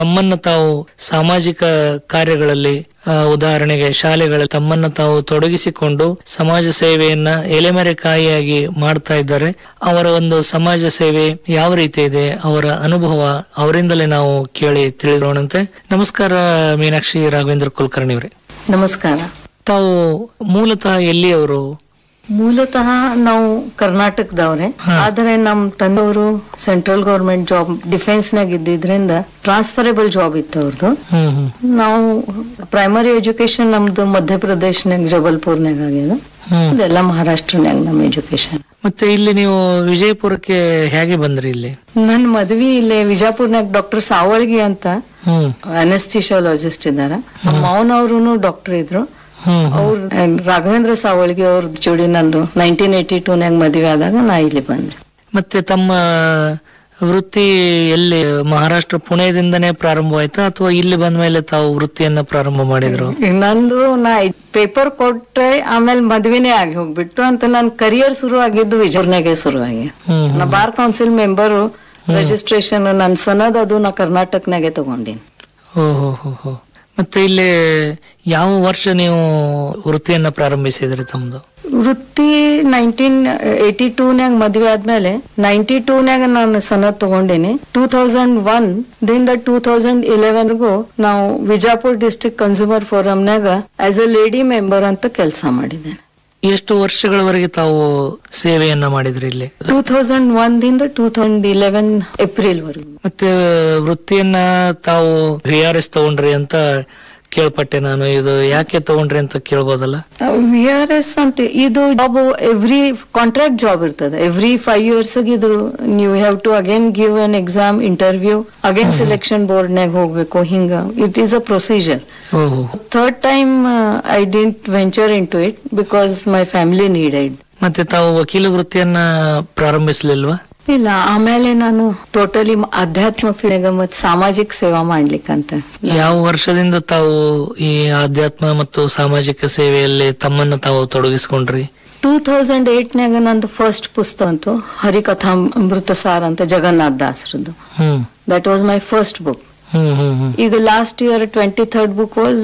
ತಮ್ಮನ್ನು ತಾವು ಸಾಮಾಜಿಕ ಕಾರ್ಯಗಳಲ್ಲಿ ಆ, ಉದಾಹರಣೆಗೆ ಶಾಲೆಗಳಲ್ಲಿ ತಮ್ಮನ್ನು ತಾವು ತೊಡಗಿಸಿಕೊಂಡು ಸಮಾಜ ಸೇವೆಯನ್ನ ಎಲೆಮರೆಕಾಯಿಯಾಗಿ ಮಾಡ್ತಾ ಇದ್ದಾರೆ ಅವರ ಒಂದು ಸಮಾಜ ಸೇವೆ ಯಾವ ರೀತಿ ಇದೆ ಅವರ ಅನುಭವ ಅವರಿಂದಲೇ ನಾವು ಕೇಳಿ ತಿಳಿದೋಣಂತೆ ನಮಸ್ಕಾರ ಮೀನಾಕ್ಷಿ ರಾಘವೇಂದ್ರ ಕುಲಕರ್ಣಿ ಅವರೇ ನಮಸ್ಕಾರ ತಾವು ಮೂಲತಃ ಎಲ್ಲಿಯವರು ಮೂಲತಃ ನಾವು ಕರ್ನಾಟಕದವ್ರೆ ಆದ್ರೆ ನಮ್ ತಂದೆಯವರು ಸೆಂಟ್ರಲ್ ಗೌರ್ಮೆಂಟ್ ಜಾಬ್ ಡಿಫೆನ್ಸ್ ನಾಗ ಇದ್ದಿದ್ರಿಂದ ಟ್ರಾನ್ಸ್ಫರೇಬಲ್ ಜಾಬ್ ಇತ್ತು ಅವ್ರದ್ದು ಹ್ಮ್ ಹ್ಮ್ ನಾವು ಪ್ರೈಮರಿ ಎಜುಕೇಶನ್ ನಮ್ದು ಮಧ್ಯಪ್ರದೇಶ್ನಾಗ ಜಬಲ್ಪುರ್ನಾಗ ಆಗ್ಯದ ಹ್ಮ್ ಇದೆಲ್ಲ ಮಹಾರಾಷ್ಟ್ರನಾಗ ನಮ್ಮ ಎಜುಕೇಶನ್ ಮತ್ತೆ ಇಲ್ಲಿ ನೀವು ವಿಜಯಪುರಕ್ಕೆ ಹೇಗೆ ಬಂದ್ರಿ ಇಲ್ಲಿ ನನ್ ಮದ್ವಿ ಇಲ್ಲೇ ವಿಜಾಪುರ್ನಾಗ ಡಾಕ್ಟರ್ ಸಾವಳ್ಗಿ ಅಂತ ಹ್ಮ್ ಅನೆಸ್ಟಿಶಿಯಾಲಜಿಸ್ಟ್ ಇದಾರ ನಮ್ಮ ಮಾವನವ್ರು ಡಾಕ್ಟರ್ ಇದ್ರು ಹ್ಮ್ ಅವ್ರ ರಾಘವೇಂದ್ರ ಸಾವಳ್ಗಿ ಅವ್ರ ಜೋಡಿ ನಂದು ನೈನ್ಟೀನ್ ಏಟಿ ಟೂನಾಗ ಮದ್ವೆ ಆದಾಗ ನಾ ಇಲ್ಲಿ ಬಂದೆ ಮತ್ತೆ ತಮ್ಮ ವೃತ್ತಿ ಎಲ್ಲಿ ಮಹಾರಾಷ್ಟ್ರ ಪುಣೆದಿಂದನೇ ಪ್ರಾರಂಭವಾಯ್ತಾ ಅಥವಾ ಇಲ್ಲಿ ಬಂದ ಮೇಲೆ ತಾವು ವೃತ್ತಿಯನ್ನ ಪ್ರಾರಂಭ ಮಾಡಿದ್ರು ಈಗ ನಂದು ನಾ ಪೇಪರ್ ಕೊಟ್ರೆ ಆಮೇಲೆ ಮದ್ವೆನೇ ಆಗಿ ಹೋಗ್ಬಿಟ್ಟು ಅಂತ ನನ್ ಕರಿಯರ್ ಶುರು ಆಗಿದ್ದು ವಿಜಯಪುರ್ನಾಗೆ ಶುರು ಆಗಿ ಹ್ಮ್ ನಾ ಬಾರ್ ಕೌನ್ಸಿಲ್ ಮೆಂಬರು ರಿಜಿಸ್ಟ್ರೇಷನ್ ನನ್ ಸನದ್ ಅದು ನಾ ಕರ್ನಾಟಕನಾಗೆ ತಗೊಂಡಿನಿ ಹೋ ಹೋ ಹೋ ಹೋ ಮತ್ತೆ ಇಲ್ಲಿ ಯಾವ ವರ್ಷ ನೀವು ವೃತ್ತಿಯನ್ನ ಪ್ರಾರಂಭಿಸಿದ್ರಿ ತಮ್ದು ವೃತ್ತಿ ನೈನ್ಟೀನ್ ಏಟಿ ಟೂನ್ಯಾಗ ಮದ್ವೆ ಆದ್ಮೇಲೆ ನೈನ್ಟಿ ಟೂನ್ಯಾಗ ನಾನು ಸನದ್ ತಗೊಂಡಿನಿ ಟೂ ತೌಸಂಡ್ ಒನ್ ದಿಂದ ಟೂ ತೌಸಂಡ್ ಇಲೆವೆನ್ಗೂ ನಾವು ವಿಜಾಪುರ್ ಡಿಸ್ಟ್ರಿಕ್ಟ್ ಕನ್ಸ್ಯೂಮರ್ ಫೋರಂನಾಗ ಆಸ್ ಅ ಲೇಡಿ ಮೆಂಬರ್ ಅಂತ ಕೆಲಸ ಮಾಡಿದ್ದೇನೆ ಎಷ್ಟು ವರ್ಷಗಳವರೆಗೆ ತಾವು ಸೇವೆಯನ್ನ ಮಾಡಿದ್ರಿ ಇಲ್ಲಿ ಟೂ ತೌಸಂಡ್ ಒನ್ ದಿಂದ ಟೂ ತೌಸಂಡ್ ಇಲೆವೆನ್ ಏಪ್ರಿಲ್ ವರೆಗೂ ಮತ್ತೆ ವೃತ್ತಿಯನ್ನ ತಾವು ವಿ ಆರ್ ಎಸ್ ತಗೊಂಡ್ರಿ ಅಂತ ಕೇಳ್ಪಟ್ಟೆ ನಾನು ಇದು ಯಾಕೆ ತಗೊಂಡ್ರಿ ಅಂತ ಕೇಳ್ಬೋದಲ್ಲ ವಿ ಆರ್ ಎಸ್ ಅಂತ ಇದು ಜಾಬ್ ಎವ್ರಿ ಕಾಂಟ್ರಾಕ್ಟ್ ಜಾಬ್ ಇರ್ತದೆ ಎವ್ರಿ ಫೈವ್ ಇಯರ್ಸ್ ಇದು ನೀವು have to again give an exam interview again selection ಬೋರ್ಡ್ನಾಗ ಹೋಗ್ಬೇಕು ಹಿಂಗ ಇಟ್ ಈಸ್ ಅ ಪ್ರೊಸೀಜರ್ ಓಹೋ third time I didn't venture into it because my family needed ಮತ್ತೆ ತಾವು ವಕೀಲ ವೃತ್ತಿಯನ್ನ ಪ್ರಾರಂಭಿಸ್ಲಿಲ್ವಾ ಇಲ್ಲ ಆಮೇಲೆ ನಾನು ಟೋಟಲಿ ಅಧ್ಯಾತ್ಮ ಫೀಲ್ಡ್ ಮತ್ತು ಸಾಮಾಜಿಕ ಸೇವಾ ಮಾಡ್ಲಿಕ್ಕಂತ ಯಾವ ವರ್ಷದಿಂದ ತಾವು ಈ ಆಧ್ಯಾತ್ಮ ಮತ್ತು ಸಾಮಾಜಿಕ ಸೇವೆಯಲ್ಲಿ ತಮ್ಮನ್ನು ತಾವು ತೊಡಗಿಸ್ಕೊಂಡ್ರಿ ಟೂ ತೌಸಂಡ್ ಏಟ್ನಾಗ ನಂದು ಫಸ್ಟ್ ಪುಸ್ತಕ ಅಂತು ಹರಿಕಥಾ ಅಮೃತ ಸಾರ್ ಅಂತ ಜಗನ್ನಾಥ್ ದಾಸರದ್ದು hmm that was my first book hmm hmm hmm ಈಗ last year twenty third book was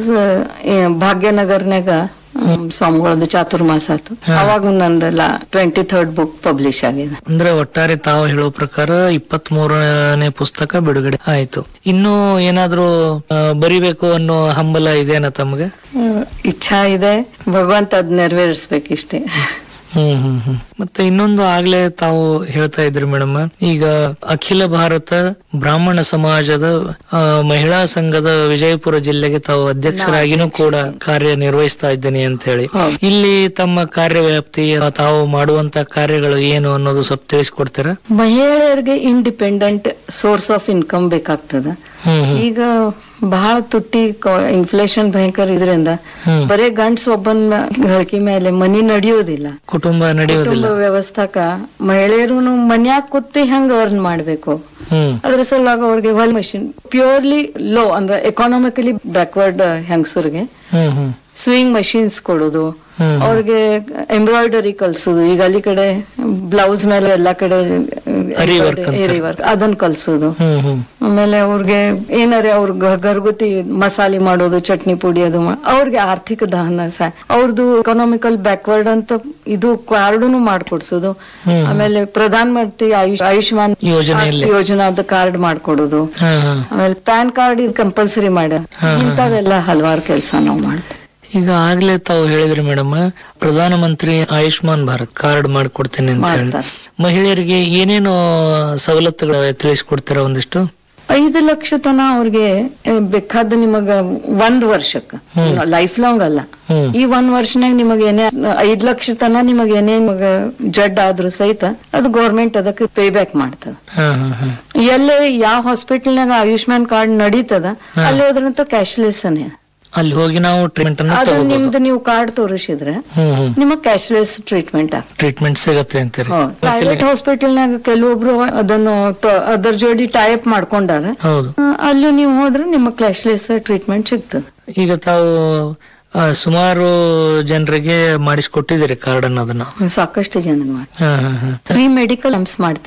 ಭಾಗ್ಯನಗರ್ನಾಗ ಹ್ಮ್, ಸ್ವಾಮಿಗಳದ್ದು ಚಾತುರ್ಮಾಸ ಆತು ಅವಾಗ ನಂದೆಲ್ಲ ಟ್ವೆಂಟಿ ಥರ್ಡ್ ಬುಕ್ ಪಬ್ಲಿಷ್ ಆಗಿದೆ ಅಂದ್ರೆ ಒಟ್ಟಾರೆ ತಾವು ಹೇಳೋ ಪ್ರಕಾರ ಇಪ್ಪತ್ತ್ ಮೂರನೇ ಪುಸ್ತಕ ಬಿಡುಗಡೆ ಆಯ್ತು ಇನ್ನು ಏನಾದ್ರೂ ಆ, ಬರಿಬೇಕು ಅನ್ನೋ ಹಂಬಲ ಇದೆನಾ ತಮ್ಗೆ ಹ್ಮ್, ಇಚ್ಛಾ ಇದೆ ಭಗವಂತ ಅದ್ ನೆರವೇರಿಸ್ಬೇಕಿಷ್ಟೇ ಹ್ಮ್ ಹ್ಮ್ ಹ್ಮ್ ಮತ್ತೆ ಇನ್ನೊಂದು ಆಗ್ಲೇ ತಾವು ಹೇಳ್ತಾ ಇದ್ರಿ ಮೇಡಮ್ ಈಗ ಅಖಿಲ ಭಾರತ ಬ್ರಾಹ್ಮಣ ಸಮಾಜದ ಆ, ಮಹಿಳಾ ಸಂಘದ ವಿಜಯಪುರ ಜಿಲ್ಲೆಗೆ ತಾವು ಅಧ್ಯಕ್ಷರಾಗಿನೂ ಕೂಡ ಕಾರ್ಯ ನಿರ್ವಹಿಸ್ತಾ ಇದ್ದೀನಿ ಅಂತ ಹೇಳಿ ಹೌದು. ಇಲ್ಲಿ ತಮ್ಮ ಕಾರ್ಯವ್ಯಾಪ್ತಿ ಆ, ತಾವು ಮಾಡುವಂತ ಕಾರ್ಯಗಳು ಏನು ಅನ್ನೋದು ಸ್ವಲ್ಪ ತಿಳಿಸ್ಕೊಡ್ತೀರಾ ಮಹಿಳೆಯರಿಗೆ ಇಂಡಿಪೆಂಡೆಂಟ್ ಸೋರ್ಸ್ ಆಫ್ ಇನ್ಕಮ್ ಬೇಕಾಗ್ತದ ಹ್ಮ್ ಹ್ಮ್ ಈಗ ಬಹಳ ತುಟ್ಟಿ ಇನ್ಫ್ಲೇಷನ್ ಭಯಂಕರ ಇದರಿಂದ ಹ್ಮ್. ಬರೇ ಗಂಡ್ಸ್ ಒಬ್ಬನ್ ಗಳಿಕೆ ಮೇಲೆ ಮನಿ ನಡೆಯೋದಿಲ್ಲ ಕುಟುಂಬ ನಡೆಯೋದಿಲ್ಲ ಕುಟುಂಬ ವ್ಯವಸ್ಥಾಕ ಮಹಿಳೆಯರು ಮನ್ಯಾಗ ಕೂತಿ ಹೆಂಗ್ ಅರ್ನ್ ಮಾಡ್ಬೇಕು ಹ್ಮ್ ಅದ್ರ ಸಲುವಾಗಿ ಅವ್ರಿಗೆ ಹೊಲ್ ಮಷಿನ್ ಪ್ಯೂರ್ಲಿ ಲೋ ಅಂದ್ರೆ ಎಕಾನಮಿಕಲಿ ಬ್ಯಾಕ್ವರ್ಡ್ ಹೆಂಗಸರಿಗೆ ಹ್ಮ್ ಹ್ಮ್ ಸ್ವಿಂಗ್ ಮಷೀನ್ಸ್ ಕೊಡೋದು ಹ್ಮ್. ಅವ್ರಿಗೆ ಎಂಬ್ರಾಯ್ಡರಿ ಕಲ್ಸೋದು ಈಗ ಅಲ್ಲಿ ಕಡೆ ಬ್ಲೌಸ್ ಮೇಲೆ ಎಲ್ಲಾ ಕಡೆ Ari work ಅಂತ. ಏರಿ ವರ್ಕ್ ಅದನ್ನ ಕಲ್ಸೋದು ಹ್ಮ್ ಹ್ಮ್ ಆಮೇಲೆ ಅವ್ರಿಗೆ ಏನಾರೆ ಅವ್ರ ಗರ್ಗುತಿ ಮಸಾಲೆ ಮಾಡೋದು ಚಟ್ನಿ ಪುಡಿ ಅದು ಮಾ- ಅವ್ರಿಗೆ ಆರ್ಥಿಕ ದಹನ ಸಹ ಅವ್ರದ್ದು ಎಕನಾಮಿಕಲ್ ಬ್ಯಾಕ್ವರ್ಡ್ ಅಂತ ಇದು ಕಾರ್ಡುನು ಮಾಡ್ಕೊಡ್ಸೋದು ಆಮೇಲೆ ಪ್ರಧಾನ ಮಂತ್ರಿ ಆಯುಷ್ ಆಯುಷ್ಮಾನ್ ಯೋಜನೆಯಲ್ಲಿ ಯೋಜನಾದ ಕಾರ್ಡ್ ಮಾಡ್ಕೊಡೋದು ಹಾ ಹಾ ಆಮೇಲೆ ಪ್ಯಾನ್ ಕಾರ್ಡ್ ಇದು ಕಂಪಲ್ಸರಿ ಮಾಡ್ಯಾರ ಇಂಥವೆಲ್ಲ ಹಲವಾರು ಕೆಲಸ ನಾವು ಮಾಡ್ತೀವಿ ಈಗ ಆಗ್ಲೇ ತಾವು ಹೇಳಿದ್ರಿ ಮೇಡಮ್ ಪ್ರಧಾನ ಮಂತ್ರಿ ಆಯುಷ್ಮಾನ್ ಭಾರತ್ ಕಾರ್ಡ್ ಮಾಡ್ಕೊಡ್ತೀನಿ ಅಂತ ಹೇಳಿ ಮಾಡ್ತಾರೆ. ಮಹಿಳೆಯರಿಗೆ ಏನೇನು ಸವಲತ್ತುಗಳು ತಿಳಿಸ್ಕೊಡ್ತೀರಾ ಒಂದಿಷ್ಟು ಐದು ಲಕ್ಷ ತನ ಅವ್ರಿಗೆ ಆ, ಬೇಕಾದ ನಿಮಗ ಒಂದ್ ವರ್ಷಕ್ಕ ಲೈಫ್ ಲಾಂಗ್ ಅಲ್ಲ ಹ್ಮ್. ಈ ಒಂದ್ ವರ್ಷನಾಗ ನಿಮಗ ಏನೇ ಐದ್ ಲಕ್ಷ ತನ ನಿಮಗ ಏನೇ ನಿಮಗ ಜಡ್ ಆದ್ರೂ ಸಹಿತ ಅದು ಗೌರ್ಮೆಂಟ್ ಅದಕ್ಕೆ ಪೇ ಬ್ಯಾಕ್ ಮಾಡ್ತದ ಹಾ ಹಾ ಹಾ ಎಲ್ಲೇ ಯಾವ ಹಾಸ್ಪಿಟಲ್ನಾಗ ಆಯುಷ್ಮಾನ್ ಕಾರ್ಡ್ ನಡೀತದ ಅಲ್ಲಿ ಹೋದ್ರಂತ ಕ್ಯಾಶ್ಲೆಸ್ ಅನೇ ಅಲ್ಲಿ ಹೋಗಿ ನಾವು ಟ್ರೀಟ್ಮೆಂಟ್ ಅನ್ನ ಅದು ತಗೋಬಹುದು ನಿಮ್ದು ನೀವು ಕಾರ್ಡ್ ತೋರಿಸಿದ್ರೆ ಹ್ಮ್ ಹ್ಮ್ ನಿಮಗ್ ಕ್ಯಾಶ್ಲೆಸ್ ಟ್ರೀಟ್ಮೆಂಟ್ ಆಗ್ತದೆ ಟ್ರೀಟ್ಮೆಂಟ್ ಸಿಗತ್ತೆ ಅಂತೀರಿ ಪ್ರೈವೇಟ್ ಹಾಸ್ಪಿಟಲ್ನಾಗ ಕೆಲವೊಬ್ರು ಅದನ್ನು ತ- ಅದರ ಜೋಡಿ ಟೈಪ್ ಮಾಡ್ಕೊಂಡಾರ ಹೌದು ಆ, ಅಲ್ಲೂ ನೀವು ಹೋದ್ರೆ ನಿಮ್ಮ ಕ್ಲಾಶ್ಲೆಸ್ ಟ್ರೀಟ್ಮೆಂಟ್ ಸಿಗ್ತದೆ ಈಗ ತಾವು ಆ, ಸುಮಾರು ಜನರಿಗೆ ಮಾಡಿಸ್ಕೊಟ್ಟಿದ್ದೀರಿ ಕಾರ್ಡ್ ಅನ್ನೋದನ್ನ ಸಾಕಷ್ಟು ಜನ ಮಾಡಿ ಹಾ ಹಾ ಹಾ ಫ್ರೀ ಮೆಡಿಕಲ್ ಕ್ಯಾಂಪ್ಸ್ ಮಾಡ್ತೀವಿ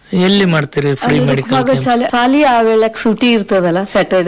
ಎಲ್ಲಿ ಮಾಡ್ತೀರಿ ಫ್ರೀ ಮೆಡಿಕಲ್ ಸಾಲಿ ಆ ವೇಳಕ್ ಸೂಟಿ ಇರ್ತದಲ್ಲ ಸ್ಯಾಟರ್ಡೆ